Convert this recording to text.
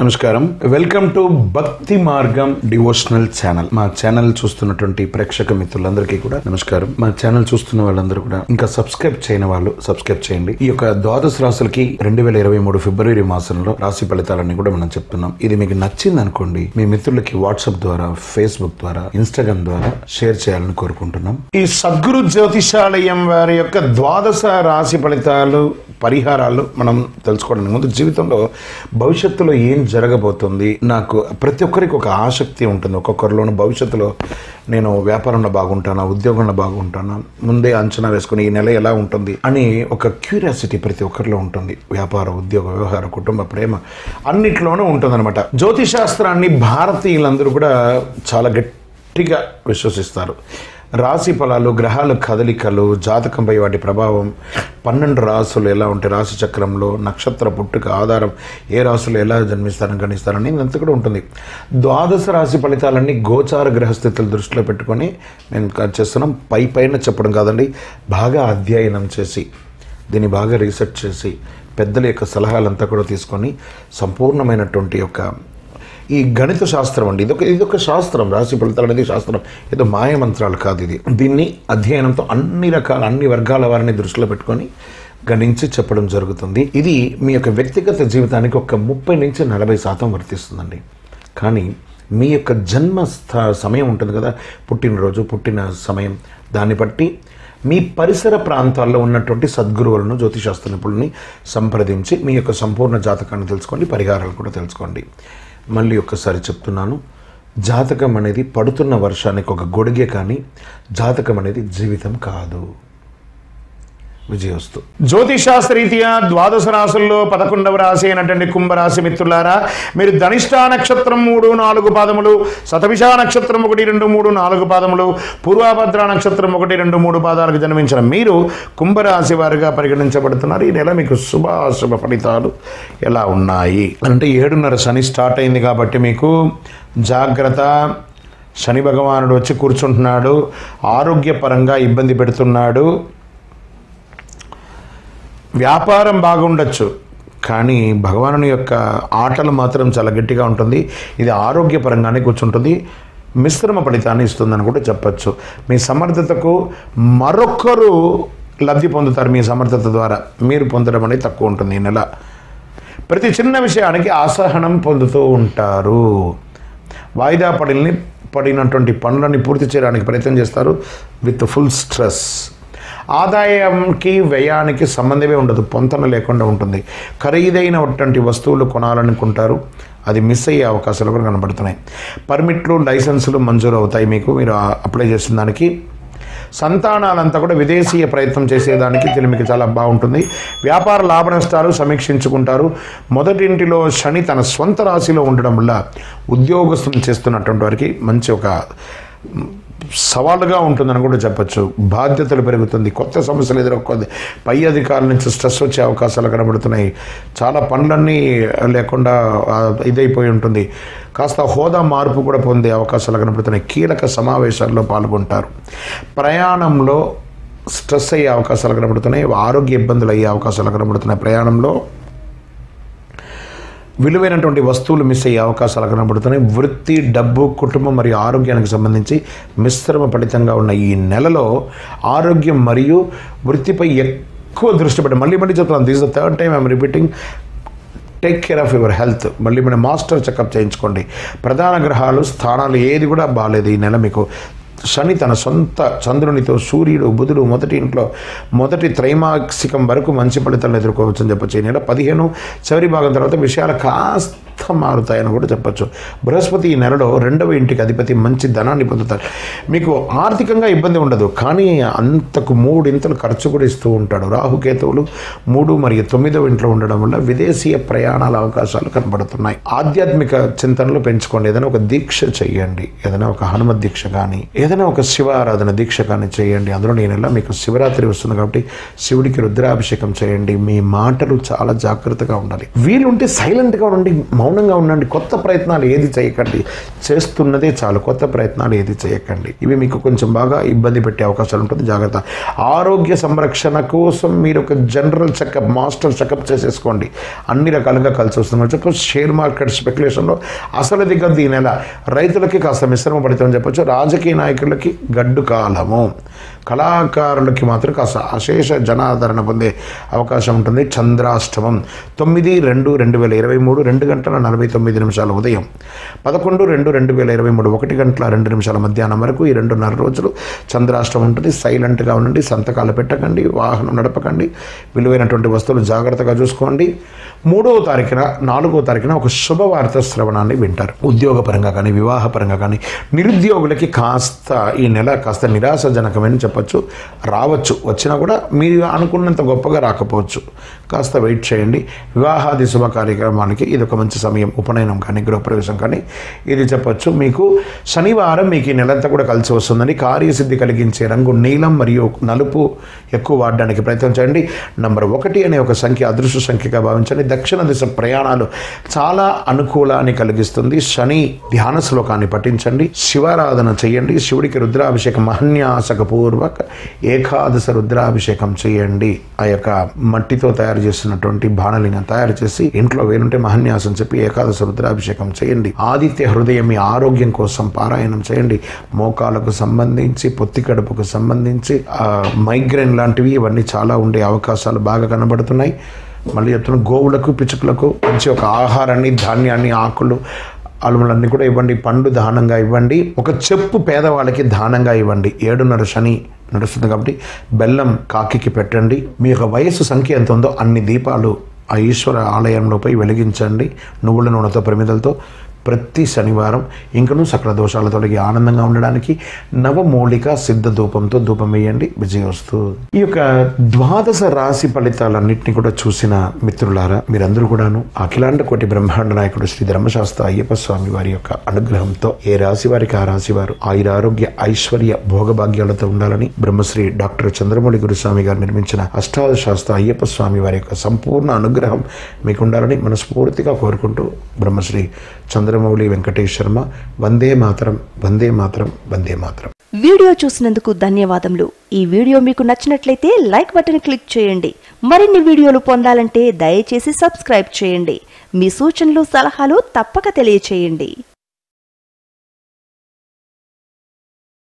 నమస్కారం welcome to భక్తి మార్గం డివోషనల్ ఛానల్ మా ఛానల్ చూస్తున్నటువంటి ప్రేక్షక మిత్రులందరికీ కూడా నమస్కారం మా ఛానల్ చూస్తున్న వాళ్ళందరూ కూడా ఇంకా సబ్స్క్రైబ్ చేయని వాళ్ళు సబ్స్క్రైబ్ చేయండి ఈ యొక్క ద్వాదశ రాశులకి రెండు వేల ఇరవై మూడు ఫిబ్రవరి మాసంలో రాశి ఫలితాలన్నీ కూడా మనం చెప్తున్నాం ఇది మీకు నచ్చింది అనుకోండి మీ మిత్రులకి వాట్సాప్ ద్వారా ఫేస్బుక్ ద్వారా ఇన్స్టాగ్రామ్ ద్వారా షేర్ చేయాలని కోరుకుంటున్నాం ఈ సద్గురు జ్యోతిషాలయం వారి యొక్క ద్వాదశ రాశి ఫలితాలు పరిహారాలు మనం తెలుసుకోవడానికి ముందు జీవితంలో భవిష్యత్తులో ఏం జరగబోతుంది నాకు ప్రతి ఒక్కరికి ఒక ఆసక్తి ఉంటుంది ఒక్కొక్కరిలోని భవిష్యత్తులో నేను వ్యాపారంలో బాగుంటానా ఉద్యోగంలో బాగుంటానా ముందే అంచనా వేసుకుని ఈ నెల ఎలా ఉంటుంది అని ఒక క్యూరియాసిటీ ప్రతి ఒక్కరిలో ఉంటుంది వ్యాపార ఉద్యోగ వ్యవహార కుటుంబ ప్రేమ అన్నిట్లోనూ ఉంటుందన్నమాట జ్యోతిశాస్త్రాన్ని భారతీయులందరూ కూడా చాలా గట్టిగా విశ్వసిస్తారు రాశి ఫలాలు గ్రహాల కదలికలు జాతకంపై వాటి ప్రభావం పన్నెండు రాసులు ఎలా ఉంటాయి రాశి చక్రంలో నక్షత్ర పుట్టుక ఆధారం ఏ రాసులు ఎలా జన్మిస్తారని గణిస్తారని అంత కూడా ఉంటుంది ద్వాదశ రాశి ఫలితాలన్నీ గోచార గ్రహస్థితులు దృష్టిలో పెట్టుకొని మేము క- చేస్తున్నాం పై పైన చెప్పడం కాదండి బాగా అధ్యయనం చేసి దీన్ని బాగా రీసెర్చ్ చేసి పెద్దల యొక్క సలహాలంతా కూడా తీసుకొని సంపూర్ణమైనటువంటి యొక్క ఈ గణిత శాస్త్రం అండి ఇదొక ఇదొక శాస్త్రం రాశి ఫలితాలు అనేది శాస్త్రం ఏదో మాయమంత్రాలు కాదు ఇది దీన్ని అధ్యయనంతో అన్ని రకాల అన్ని వర్గాల వారిని దృష్టిలో పెట్టుకొని గణించి చెప్పడం జరుగుతుంది ఇది మీ యొక్క వ్యక్తిగత జీవితానికి ఒక ముప్పై నుంచి నలభై శాతం వర్తిస్తుందండి కానీ మీ యొక్క జన్మ స్థ- సమయం ఉంటుంది కదా పుట్టినరోజు పుట్టిన సమయం దాన్ని బట్టి మీ పరిసర ప్రాంతాల్లో ఉన్నటువంటి సద్గురువులను జ్యోతిశాస్త్ర నిపుణుల్ని సంప్రదించి మీ యొక్క సంపూర్ణ జాతకాన్ని తెలుసుకోండి పరిహారాలు కూడా తెలుసుకోండి మళ్ళీ ఒక్కసారి చెప్తున్నాను జాతకం అనేది పడుతున్న వర్షానికి ఒక గొడిగే కానీ జాతకం అనేది జీవితం కాదు విజయవస్తు జ్యోతిషాస్త్రరీత్యా ద్వాదశ రాశుల్లో పదకొండవ రాశి అయినటువంటి కుంభరాశి మిత్రులారా మీరు ధనిష్టా నక్షత్రం మూడు నాలుగు పాదములు శతభిషా నక్షత్రం ఒకటి రెండు మూడు నాలుగు పాదములు పూర్వాభద్ర నక్షత్రం ఒకటి రెండు మూడు పాదాలకు జన్మించిన మీరు కుంభరాశి వారిగా పరిగణించబడుతున్నారు ఈ నెల మీకు శుభాశుభ ఫలితాలు ఎలా ఉన్నాయి అంటే ఏడున్నర శని స్టార్ట్ అయింది కాబట్టి మీకు జాగ్రత్త శని భగవానుడు వచ్చి కూర్చుంటున్నాడు ఆరోగ్యపరంగా ఇబ్బంది పెడుతున్నాడు వ్యాపారం బాగుండొచ్చు కానీ భగవానుని యొక్క ఆటలు మాత్రం చాలా గట్టిగా ఉంటుంది ఇది ఆరోగ్యపరంగానే కూర్చుంటుంది మిశ్రమ ఫలితాన్ని ఇస్తుందని కూడా చెప్పచ్చు మీ సమర్థతకు మరొకరు లబ్ధి పొందుతారు మీ సమర్థత ద్వారా మీరు పొందడం అనేది తక్కువ ఉంటుంది ఈ నెల ప్రతి చిన్న విషయానికి అసహనం పొందుతూ ఉంటారు వాయిదా పడిల్ని పడినటువంటి పనులని పూర్తి చేయడానికి ప్రయత్నం చేస్తారు విత్ ఫుల్ స్ట్రెస్ ఆదాయంకి వ్యయానికి సంబంధమే ఉండదు పొంతన లేకుండా ఉంటుంది ఖరీదైనటువంటి వస్తువులు కొనాలనుకుంటారు అది మిస్ అయ్యే అవకాశాలు కూడా కనబడుతున్నాయి పర్మిట్లు లైసెన్సులు మంజూరు అవుతాయి మీకు మీరు ఆ- అప్లై చేసిన దానికి సంతానాలంతా కూడా విదేశీయ ప్రయత్నం చేసేదానికి ఇది మీకు చాలా బాగుంటుంది వ్యాపార లాభ నష్టాలు సమీక్షించుకుంటారు మొదటింటిలో శని తన స్వంత రాశిలో ఉండడం వల్ల ఉద్యోగస్తులు చేస్తున్నటువంటి వారికి మంచి ఒక సవాలుగా ఉంటుందని కూడా చెప్పచ్చు బాధ్యతలు పెరుగుతుంది కొత్త సమస్యలు ఎదుర్కొంది పై అధికారుల నుంచి స్ట్రెస్ వచ్చే అవకాశాలు కనబడుతున్నాయి చాలా పనులన్నీ లేకుండా ఆ, ఇదైపోయి ఉంటుంది కాస్త హోదా మార్పు కూడా పొందే అవకాశాలు కనబడుతున్నాయి కీలక సమావేశాల్లో పాల్గొంటారు ప్రయాణంలో స్ట్రెస్ అయ్యే అవకాశాలు కనబడుతున్నాయి ఆరోగ్య ఇబ్బందులు అయ్యే అవకాశాలు కనబడుతున్నాయి ప్రయాణంలో విలువైనటువంటి వస్తువులు మిస్ అయ్యే అవకాశాలు కనబడుతున్నాయి వృత్తి డబ్బు కుటుంబం మరియు ఆరోగ్యానికి సంబంధించి మిశ్రమ ఫలితంగా ఉన్న ఈ నెలలో ఆరోగ్యం మరియు వృత్తిపై ఎక్కువ దృష్టి పెట్టి మళ్ళీ మళ్ళీ చెప్తున్నాను this the third time I'm repeating take care of your health మళ్ళీ మన మాస్టర్ చెకప్ చేయించుకోండి ప్రధాన గ్రహాలు స్థానాలు ఏది కూడా బాగాలేదు ఈ నెల మీకు శని తన సొంత చంద్రునితో సూర్యుడు బుధుడు మొదటి ఇంట్లో మొదటి త్రైమాసికం వరకు మంచి ఫలితాలను ఎదుర్కోవచ్చు అని చెప్పొచ్చు ఈ నెల పదిహేను చివరి భాగం తర్వాత విషయాలు కాస్త మారుతాయని కూడా చెప్పొచ్చు బృహస్పతి ఈ నెలలో రెండవ ఇంటికి అధిపతి మంచి ధనాన్ని పొందుతారు మీకు ఆర్థికంగా ఇబ్బంది ఉండదు కానీ అంతకు మూడింతలు ఖర్చు కూడా ఇస్తూ ఉంటాడు రాహుకేతువులు మూడు మరియు తొమ్మిదవ ఇంట్లో ఉండడం వల్ల విదేశీయ ప్రయాణాల అవకాశాలు కనబడుతున్నాయి ఆధ్యాత్మిక చింతనలు పెంచుకోండి ఏదైనా ఒక దీక్ష చేయండి ఏదైనా ఒక హనుమత్ దీక్ష కానీ ఏదైనా ఒక శివ ఆరాధన దీక్ష కానీ చేయండి అందులో ఈ నెల మీకు శివరాత్రి వస్తుంది కాబట్టి శివుడికి రుద్రాభిషేకం చేయండి మీ మాటలు చాలా జాగ్రత్తగా ఉండాలి వీలుంటే సైలెంట్గా ఉండి మౌనంగా ఉండండి కొత్త ప్రయత్నాలు ఏది చేయకండి చేస్తున్నదే చాలు కొత్త ప్రయత్నాలు ఏది చేయకండి ఇవి మీకు కొంచెం బాగా ఇబ్బంది పెట్టే అవకాశాలు ఉంటుంది జాగ్రత్త ఆరోగ్య సంరక్షణ కోసం మీరు ఒక జనరల్ చెకప్ మాస్టర్ చెకప్ చేసేసుకోండి అన్ని రకాలుగా కలిసి వస్తుంది చెప్పచ్చు షేర్ మార్కెట్ స్పెక్యులేషన్లో అసలు దిగ్గదు ఈ నెల రైతులకి కాస్త మిశ్రమ పడుతుందని చెప్పొచ్చు రాజకీయ నాయకులకి గడ్డు కాలము కళాకారులకి మాత్రం కాస్త అశేష జనాదరణ పొందే అవకాశం ఉంటుంది చంద్రాష్టమం తొమ్మిది రెండు రెండు వేల ఇరవై మూడు రెండు గంటల నలభై తొమ్మిది నిమిషాల ఉదయం పదకొండు రెండు రెండు వేల ఇరవై మూడు ఒకటి గంటల రెండు నిమిషాల మధ్యాహ్నం వరకు ఈ రెండున్నర రోజులు చంద్రాష్టమం ఉంటుంది సైలెంట్గా ఉండండి సంతకాలు పెట్టకండి వాహనం నడపకండి విలువైనటువంటి వస్తువులు జాగ్రత్తగా చూసుకోండి మూడవ తారీఖున నాలుగవ తారీఖున ఒక శుభవార్త శ్రవణాన్ని వింటారు ఉద్యోగపరంగా కానీ వివాహపరంగా కానీ నిరుద్యోగులకి కాస్త ఈ నెల కాస్త నిరాశజనకమని చెప్పొచ్చు రావచ్చు వచ్చినా కూడా మీరు అనుకున్నంత గొప్పగా రాకపోవచ్చు కాస్త వెయిట్ చేయండి వివాహాది శుభ కార్యక్రమానికి ఇది ఒక మంచి సమయం ఉపనయనం కానీ గృహప్రవేశం కానీ ఇది చెప్పొచ్చు మీకు శనివారం మీకు ఈ నెలంతా కూడా కలిసి వస్తుందని కార్యసిద్ధి కలిగించే రంగు నీలం మరియు నలుపు ఎక్కువ వాడడానికి ప్రయత్నం చేయండి నంబర్ ఒకటి అనే ఒక సంఖ్య అదృష్ట సంఖ్యగా భావించండి దక్షిణ దిశ ప్రయాణాలు చాలా అనుకూలాన్ని కలిగిస్తుంది శని ధ్యాన శ్లోకాన్ని పఠించండి శివారాధన చేయండి శివుడికి రుద్రాభిషేకం మహన్యాసకపూర్వక ఏకాదశ రుద్రాభిషేకం చేయండి ఆ యొక్క మట్టితో తయారు చేసినటువంటి బాణలిని తయారు చేసి ఇంట్లో వేరుంటే మహన్యాసం చెప్పి ఏకాదశ రుద్రాభిషేకం చేయండి ఆదిత్య హృదయం మీ ఆరోగ్యం కోసం పారాయణం చేయండి మోకాలకు సంబంధించి పొత్తి కడుపుకు సంబంధించి ఆ, మైగ్రేన్ లాంటివి ఇవన్నీ చాలా ఉండే అవకాశాలు బాగా కనబడుతున్నాయి మళ్ళీ చెప్తున్నా గోవులకు పిచ్చుకలకు మంచి ఒక ఆహారాన్ని ధాన్యాన్ని ఆకులు అలుములన్నీ కూడా ఇవ్వండి పండు దానంగా ఇవ్వండి ఒక చెప్పు పేదవాళ్ళకి దానంగా ఇవ్వండి ఏడున్నర శని నడుస్తుంది కాబట్టి బెల్లం కాకికి పెట్టండి మీ యొక్క వయస్సు సంఖ్య ఎంత ఉందో అన్ని దీపాలు ఆ ఈశ్వర ఆలయంలో పోయి వెలిగించండి నువ్వుల నూనెతో ప్రమిదలతో ప్రతి శనివారం ఇంకనూ సకల దోషాల తొలగి ఆనందంగా ఉండడానికి నవమూలిక సిద్ధ ధూపంతో ధూపం వేయండి విజయం వస్తూ ఈ యొక్క ద్వాదశ రాశి ఫలితాలన్నింటినీ కూడా చూసిన మిత్రులారా మీరందరూ కూడాను అఖిలాండ కోటి బ్రహ్మాండ నాయకుడు శ్రీ ధర్మశాస్త్ర అయ్యప్ప స్వామి వారి యొక్క అనుగ్రహంతో ఏ రాశి వారికి ఆ రాశి వారు ఆయురారోగ్య ఐశ్వర్య భోగభాగ్యాలతో ఉండాలని బ్రహ్మశ్రీ డాక్టర్ చంద్రమౌళి గురుస్వామి గారు నిర్మించిన అష్టాదశ శాస్త్ర అయ్యప్ప స్వామి వారి యొక్క సంపూర్ణ అనుగ్రహం మీకు ఉండాలని మనస్ఫూర్తిగా కోరుకుంటూ బ్రహ్మశ్రీ చంద్రమౌళి వెంకటేష్ శర్మ వందే మాతరం వందే మాతరం వందే మాతరం వీడియో చూసినందుకు ధన్యవాదములు ఈ వీడియో మీకు నచ్చినట్లయితే లైక్ బటన్ క్లిక్ చేయండి మరిన్ని వీడియోలు పొందాలంటే దయచేసి సబ్స్క్రైబ్ చేయండి మీ సూచనలు సలహాలు తప్పక తెలియచేయండి